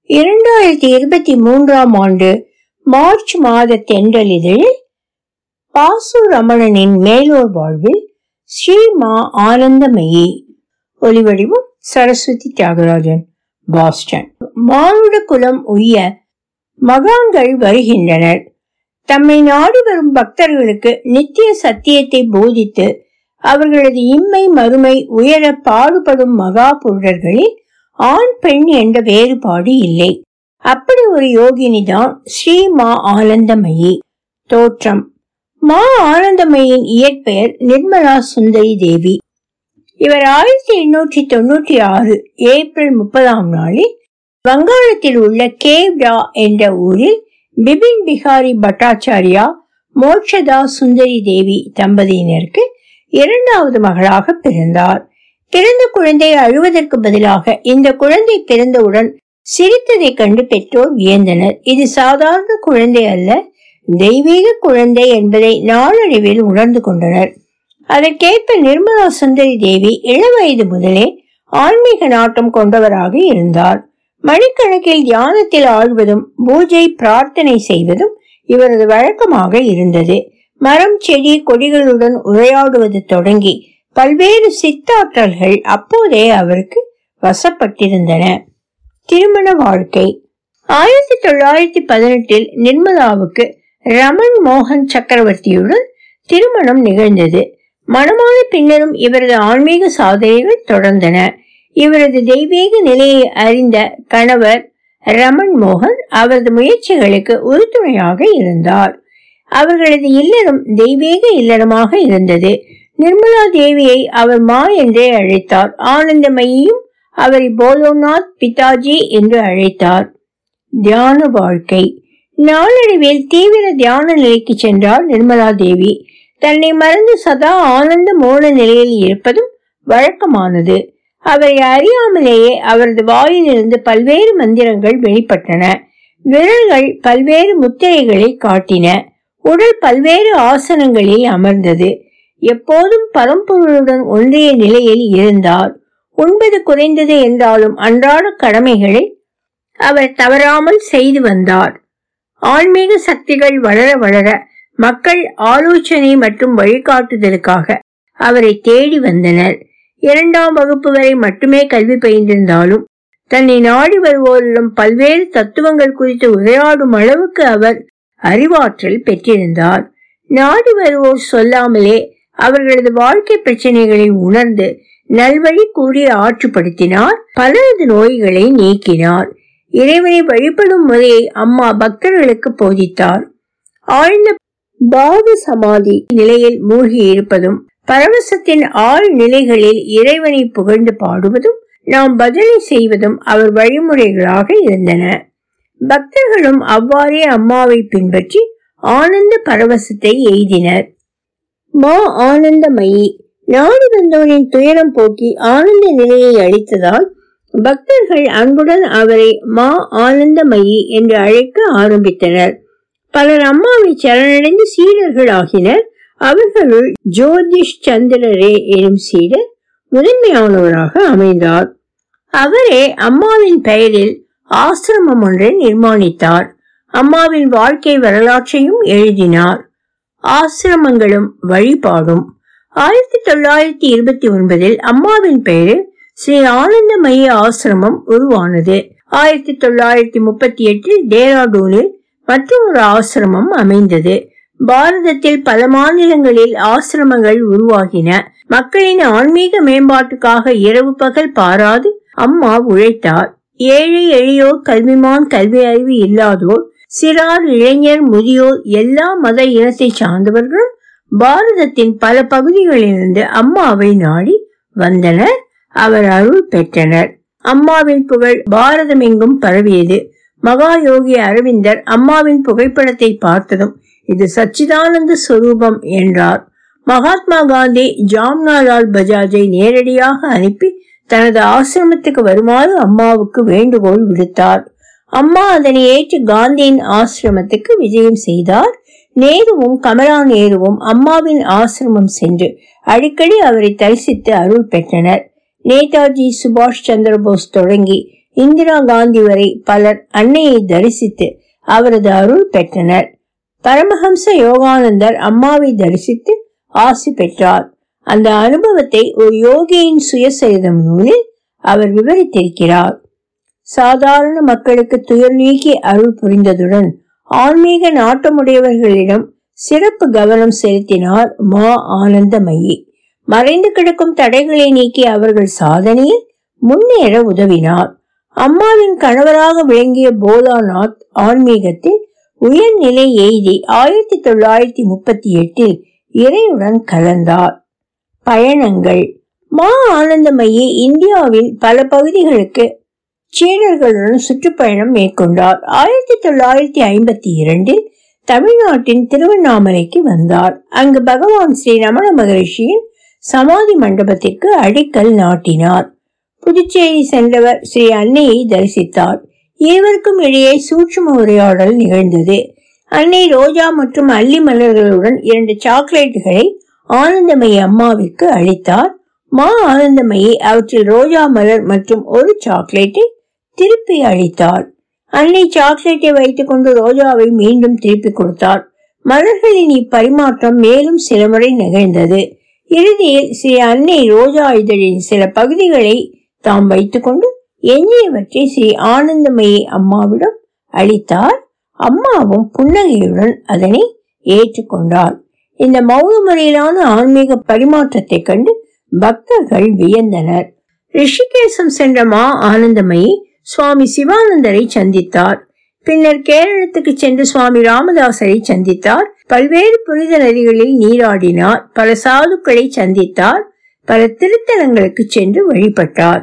இரண்டாயிரத்தி இருபத்தி மூன்றாம் ஆண்டு மார்ச் மாத தென்றலிதழில் பாசு ரமணனின் மேலோர் வாழ்வில் ஸ்ரீமா ஆனந்தமயி ஒலிவடிவம் சரஸ்வதி தியாகராஜன் பாஸ்டன் மானுட குலம் உய்ய மகான்கள் வருகின்றனர் தம்மை நாடி வரும் பக்தர்களுக்கு நித்திய சத்தியத்தை போதித்து அவர்களது இம்மை மறுமை உயர பாடுபடும் மகா புருடர்களில் ஆண் பெண் என்ற வேறுபாடு இல்லை அப்படி ஒரு யோகினி தான் ஸ்ரீமா ஆனந்தமயி தோற்றம் மா ஆனந்தமயின் இயற்பெயர் நிர்மலா சுந்தரி தேவி இவர் ஆயிரத்தி எண்ணூற்றி தொண்ணூற்றி ஆறு ஏப்ரல் முப்பதாம் நாளில் வங்காளத்தில் உள்ள கேவ்டா என்ற ஊரில் பிபின் பிகாரி பட்டாச்சாரியா மோட்சதா சுந்தரி தேவி தம்பதியினருக்கு இரண்டாவது மகளாக பிறந்தார் பிறந்த குழந்தை அழுவதற்கு பதிலாக இந்த குழந்தை பிறந்தவுடன் சிரித்ததைக் கண்டு பெற்றோர் வியந்தனர் இது சாதாரண குழந்தை அல்ல தெய்வீக குழந்தை என்பதை நாளடைவில் உணர்ந்து கொண்டனர் அதற்கேற்ப நிர்மலா சுந்தரி தேவி இளவயது முதலே ஆன்மீக நாட்டம் கொண்டவராக இருந்தார் மணிக்கணக்கில் தியானத்தில் ஆழ்வதும் பூஜை பிரார்த்தனை செய்வதும் இவரது வழக்கமாக இருந்தது மரம் செடி கொடிகளுடன் உரையாடுவது தொடங்கி பல்வேறு சித்தாற்றல்கள் அப்போதே அவருக்கு வசப்பட்டிருந்தன திருமண வாழ்க்கை ஆயிரத்தி தொள்ளாயிரத்தி பதினெட்டில் நிர்மலாவுக்கு ரமன் மோகன் சக்கரவர்த்தியுடன் திருமணம் நிகழ்ந்தது மணமான பின்னரும் இவரது ஆன்மீக சாதனைகள் தொடர்ந்தன இவரது தெய்வீக நிலையை அறிந்த கணவர் ரமன் மோகன் அவரது முயற்சிகளுக்கு உறுதுணையாக இருந்தார் அவர்களது இல்லறம் தெய்வீக இல்லறமாக இருந்தது நிர்மலா தேவியை அவர் மா என்றே அழைத்தார் ஆனந்தமயியும் அவரை போலோநாத் பிதாஜி என்று அழைத்தார் தியான வாழ்க்கை நாளடைவில் தீவிர தியான நிலைக்கு சென்றார் நிர்மலா தேவி தன்னை மறந்து சதா ஆனந்த மோன நிலையில் இருப்பதும் வழக்கமானது அவரை அறியாமலேயே அவரது வாயிலிருந்து பல்வேறு மந்திரங்கள் வெளிப்பட்டன விரல்கள் பல்வேறு முத்திரைகளை காட்டின உடல் பல்வேறு ஆசனங்களில் அமர்ந்தது எப்போதும் பரம்பொருளுடன் ஒன்றிய நிலையில் இருந்தார் உண்பது குறைந்தது என்றாலும் அன்றாட கடமைகளை அவர் தவறாமல் செய்து வந்தார் ஆன்மீக சக்திகள் வளர வளர மக்கள் ஆலோசனை மற்றும் வழிகாட்டுதலுக்காக அவரை தேடி வந்தனர் இரண்டாம் வகுப்பு வரை மட்டுமே கல்வி பயின்றிருந்தாலும் தன்னை நாடி வருவோரிடம் பல்வேறு தத்துவங்கள் குறித்து உரையாடும் அளவுக்கு அவர் அறிவாற்றல் பெற்றிருந்தார் நாடி வருவோர் சொல்லாமலே அவர்களது வாழ்க்கை பிரச்சனைகளை உணர்ந்து நல்வழி கூறி ஆற்றுப்படுத்தினார் பலரது நோய்களை நீக்கினார் இறைவனை வழிபடும் முறையை அம்மா பக்தர்களுக்கு போதித்தார் ஆழ்ந்த பாவ சமாதி நிலையில் மூழ்கி இருப்பதும் பரவசத்தின் ஆழ் நிலைகளில் இறைவனை புகழ்ந்து பாடுவதும் நாம் பஜனை செய்வதும் அவர் வழிமுறைகளாக இருந்தன பக்தர்களும் அவ்வாறே அம்மாவை பின்பற்றி ஆனந்த பரவசத்தை எய்தினர் மா ஆனந்தமயி நாடு வந்தோரின் துயரம் போக்கி ஆனந்த நிலையை அளித்ததால் பக்தர்கள் அன்புடன் அவரை மா ஆனந்தமயி என்று அழைக்க ஆரம்பித்தனர் பலர் அம்மாவை சரணடைந்து சீடர்கள் ஆகினர் அவர்களுள் ஜோதிஷ் சந்திரரே எனும் சீடர் முதன்மையானவராக அமைந்தார் அவரே அம்மாவின் பெயரில் ஆசிரமம் ஒன்றை நிர்மாணித்தார் அம்மாவின் வாழ்க்கை வரலாற்றையும் எழுதினார் ஆசிரமங்களும் வழிபாடும் ஆயிரத்தி தொள்ளாயிரத்தி இருபத்தி ஒன்பதில் அம்மாவின் பெயரில் ஸ்ரீ ஆனந்தமயி ஆசிரமம் உருவானது ஆயிரத்தி தொள்ளாயிரத்தி முப்பத்தி எட்டில் டேராடூனில் மற்றொரு ஆசிரமம் அமைந்தது பாரதத்தில் பல மாநிலங்களில் ஆசிரமங்கள் உருவாகின மக்களின் ஆன்மீக மேம்பாட்டுக்காக இரவு பகல் பாராது அம்மா உழைத்தார் ஏழை எளியோர் கல்விமான் கல்வி அறிவு இல்லாதோர் சிறார் இளைஞர் முதியோர் எல்லா மத இனத்தை சார்ந்தவர்களும் பாரதத்தின் பல பகுதிகளிலிருந்து அம்மாவை நாடி வந்தனர் அவர் அருள் பெற்றனர் அம்மாவின் புகழ் பாரதமெங்கும் பரவியது மகா யோகி அரவிந்தர் அம்மாவின் புகைப்படத்தை பார்த்ததும் இது சச்சிதானந்த சுரூபம் என்றார் மகாத்மா காந்தி ஜாம்னாலால் பஜாஜை நேரடியாக அனுப்பி தனது ஆசிரமத்துக்கு வருமாறு அம்மாவுக்கு வேண்டுகோள் விடுத்தார் அம்மா அதனை ஏற்று காந்தியின் ஆசிரமத்துக்கு விஜயம் செய்தார் நேருவும் கமலா நேருவும் அம்மாவின் ஆசிரமம் சென்று அடிக்கடி அவரை தரிசித்து அருள் பெற்றனர் நேதாஜி சுபாஷ் சந்திர போஸ் தொடங்கி இந்திரா காந்தி வரை பலர் அன்னையை தரிசித்து அவரது அருள் பெற்றனர் பரமஹம்ச யோகானந்தர் அம்மாவை தரிசித்து ஆசி பெற்றார் அந்த அனுபவத்தை ஒரு யோகியின் சுயசரிதம் நூலில் அவர் விவரித்திருக்கிறார் சாதாரண மக்களுக்கு துயர் நீக்கி அருள் புரிந்ததுடன் ஆன்மீக நாட்டமுடையவர்களிடம் சிறப்பு கவனம் செலுத்தினார் மா ஆனந்தமயி மறைந்து கிடக்கும் தடைகளை நீக்கி அவர்கள் சாதனையில் முன்னேற உதவினார் அம்மாவின் கணவராக விளங்கிய போலாநாத் ஆன்மீகத்தில் உயர்நிலை எய்தி ஆயிரத்தி தொள்ளாயிரத்தி முப்பத்தி எட்டில் இறையுடன் கலந்தார் பயணங்கள் மா ஆனந்தமயி இந்தியாவின் பல பகுதிகளுக்கு சீடர்களுடன் சுற்றுப்பயணம் மேற்கொண்டார் ஆயிரத்தி தொள்ளாயிரத்தி ஐம்பத்தி இரண்டில் தமிழ்நாட்டின் திருவண்ணாமலைக்கு வந்தார் அங்கு பகவான் ஸ்ரீ ரமண மகரிஷியின் சமாதி மண்டபத்திற்கு அடிக்கல் நாட்டினார் புதுச்சேரி சென்றவர் ஸ்ரீ அன்னையை தரிசித்தார் இருவருக்கும் இடையே சூட்சும உரையாடல் நிகழ்ந்தது அன்னை ரோஜா மற்றும் அல்லி மலர்களுடன் இரண்டு சாக்லேட்டுகளை ஆனந்தமயி அம்மாவிற்கு அளித்தார் மா ஆனந்தமயி அவற்றில் ரோஜா மலர் மற்றும் ஒரு சாக்லேட்டை திருப்பி அளித்தார் அன்னை சாக்லேட்டை வைத்துக் கொண்டு ரோஜாவை மீண்டும் திருப்பி கொடுத்தார் மலர்களின் இப்பரிமாற்றம் மேலும் சில முறை நிகழ்ந்தது இறுதியில் ஸ்ரீ அன்னை ரோஜா இதழின் சில பகுதிகளை தாம் வைத்துக்கொண்டு எஞ்சியவற்றை ஸ்ரீ ஆனந்தமயி அம்மாவிடம் அளித்தார் அம்மாவும் புன்னகையுடன் அதனை ஏற்றுக்கொண்டார் இந்த மௌன முறையிலான ஆன்மீக பரிமாற்றத்தை கண்டு பக்தர்கள் வியந்தனர் ரிஷிகேசம் சென்ற மா ஆனந்தமயி சுவாமி சிவானந்தரை சந்தித்தார் பின்னர் கேரளத்துக்கு சென்று சுவாமி ராமதாசரை சந்தித்தார் பல்வேறு புனித நதிகளில் நீராடினார் பல சாதுக்களை சந்தித்தார் பல திருத்தலங்களுக்கு சென்று வழிபட்டார்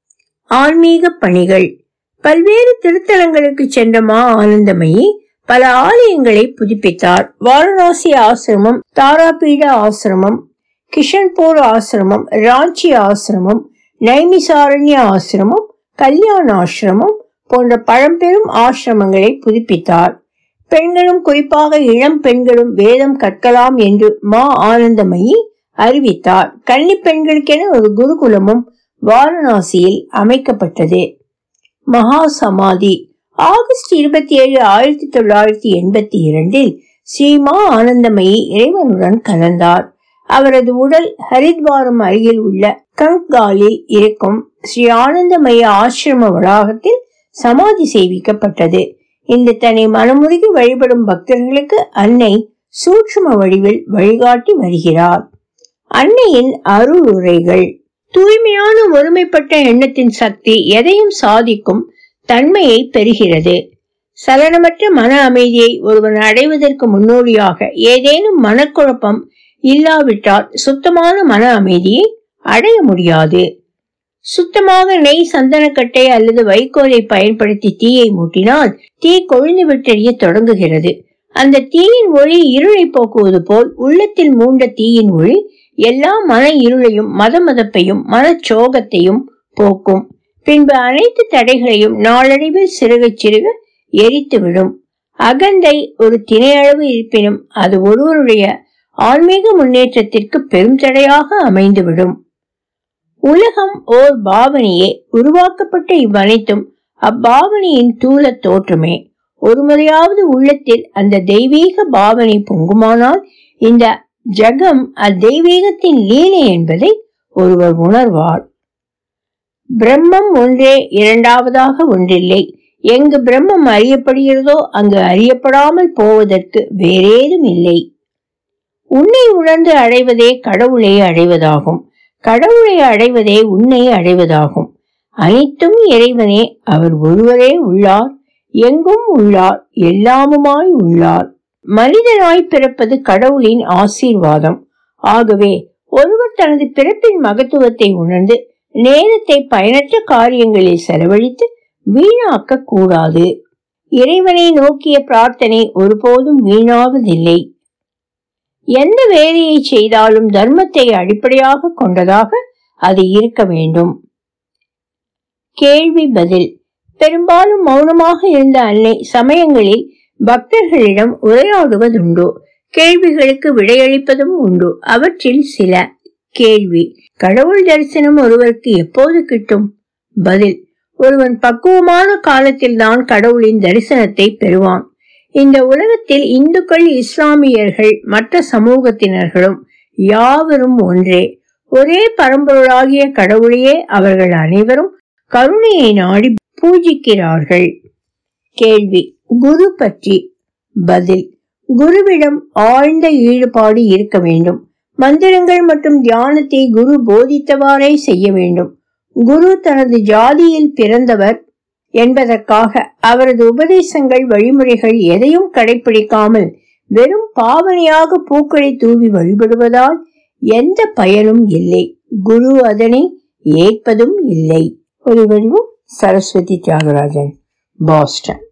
ஆன்மீக பணிகள் பல்வேறு திருத்தலங்களுக்கு சென்ற மா ஆனந்தமயி பல ஆலயங்களை புதுப்பித்தார் வாரணாசி ஆசிரமம் தாராபீட ஆசிரமம் கிஷன்பூர் ஆசிரமம் ராஞ்சி ஆசிரமம் நைமிசாரண்ய ஆசிரமம் கல்யாண ஆசிரமம் போன்ற பழம்பெரும் ஆசிரமங்களை புதுப்பித்தார் பெண்களும் குறிப்பாக இளம் பெண்களும் வேதம் கற்கலாம் என்று மா ஆனந்தமயி அறிவித்தார் கன்னி பெண்களுக்கென ஒரு குருகுலமும் வாரணாசியில் அமைக்கப்பட்டது மகா சமாதி ஆகஸ்ட் இருபத்தி ஏழு ஆயிரத்தி தொள்ளாயிரத்தி எண்பத்தி இரண்டில் ஸ்ரீமா ஆனந்தமயி இறைவனுடன் கலந்தார் அவரது உடல் ஹரித்வாரம் அருகில் உள்ள கங்காலில் இருக்கும் ஸ்ரீ ஆனந்தமய ஆசிரம வளாகத்தில் சமாதி செய்விக்கப்பட்டது இந்த தன்னை மனமுருகி வழிபடும் பக்தர்களுக்கு அன்னை சூட்சும வடிவில் வழிகாட்டி வருகிறார் அன்னையின் அருள் உரைகள் தூய்மையான ஒருமைப்பட்ட எண்ணத்தின் சக்தி எதையும் சாதிக்கும் தன்மையை பெறுகிறது சலனமற்ற மன அமைதியை ஒருவன் அடைவதற்கு முன்னோடியாக ஏதேனும் மனக்குழப்பம் இல்லாவிட்டால் சுத்தமான மன அமைதியை அடைய முடியாது சுத்தமாக நெய் சந்தனக்கட்டை அல்லது வைக்கோலை பயன்படுத்தி தீயை மூட்டினால் தீ கொழுந்து விட்டெறிய தொடங்குகிறது அந்த தீயின் ஒளி இருளை போக்குவது போல் உள்ளத்தில் மூண்ட தீயின் ஒளி எல்லா மன இருளையும் மதமதப்பையும் மனச்சோகத்தையும் போக்கும் பின்பு அனைத்து தடைகளையும் நாளடைவில் சிறுக சிறுக எரித்துவிடும் அகந்தை ஒரு திணையளவு இருப்பினும் அது ஒருவருடைய ஆன்மீக முன்னேற்றத்திற்கு பெரும் தடையாக அமைந்துவிடும் உலகம் ஓர் பாவனையே உருவாக்கப்பட்ட இவ்வனைத்தும் அப்பாவனையின் தூல தோற்றமே ஒருமுறையாவது உள்ளத்தில் அந்த தெய்வீக பாவனை பொங்குமானால் இந்த ஜகம் அத்தெய்வீகத்தின் லீலை என்பதை ஒருவர் உணர்வார் பிரம்மம் ஒன்றே இரண்டாவதாக ஒன்றில்லை எங்கு பிரம்மம் அறியப்படுகிறதோ அங்கு அறியப்படாமல் போவதற்கு வேறேதும் இல்லை உன்னை உணர்ந்து அடைவதே கடவுளை அடைவதாகும் கடவுளை அடைவதே உன்னை அடைவதாகும் அனைத்தும் இறைவனே அவர் ஒருவரே உள்ளார் எங்கும் உள்ளார் எல்லாமுமாய் உள்ளார் மனிதனாய் பிறப்பது கடவுளின் ஆசீர்வாதம் ஆகவே ஒருவர் தனது பிறப்பின் மகத்துவத்தை உணர்ந்து நேரத்தை பயனற்ற காரியங்களில் செலவழித்து வீணாக்க கூடாது இறைவனை நோக்கிய பிரார்த்தனை ஒருபோதும் வீணாவதில்லை எந்த வேலையை செய்தாலும் தர்மத்தை அடிப்படையாக கொண்டதாக அது இருக்க வேண்டும் கேள்வி பதில் பெரும்பாலும் மௌனமாக இருந்த அன்னை சமயங்களில் பக்தர்களிடம் உரையாடுவதுண்டு கேள்விகளுக்கு விடையளிப்பதும் உண்டு அவற்றில் சில கேள்வி கடவுள் தரிசனம் ஒருவருக்கு எப்போது கிட்டும் பதில் ஒருவன் பக்குவமான காலத்தில் தான் கடவுளின் தரிசனத்தை பெறுவான் இந்த உலகத்தில் இந்துக்கள் இஸ்லாமியர்கள் மற்ற சமூகத்தினர்களும் யாவரும் ஒன்றே ஒரே பரம்பொருளாகிய கடவுளையே அவர்கள் அனைவரும் கருணையை நாடி பூஜிக்கிறார்கள் கேள்வி குரு பற்றி பதில் குருவிடம் ஆழ்ந்த ஈடுபாடு இருக்க வேண்டும் மந்திரங்கள் மற்றும் தியானத்தை குரு போதித்தவாறே செய்ய வேண்டும் குரு தனது ஜாதியில் பிறந்தவர் என்பதற்காக அவரது உபதேசங்கள் வழிமுறைகள் எதையும் கடைபிடிக்காமல் வெறும் பாவனையாக பூக்களை தூவி வழிபடுவதால் எந்த பயனும் இல்லை குரு அதனை ஏற்பதும் இல்லை ஒரு வடிவம் சரஸ்வதி தியாகராஜன் பாஸ்டன்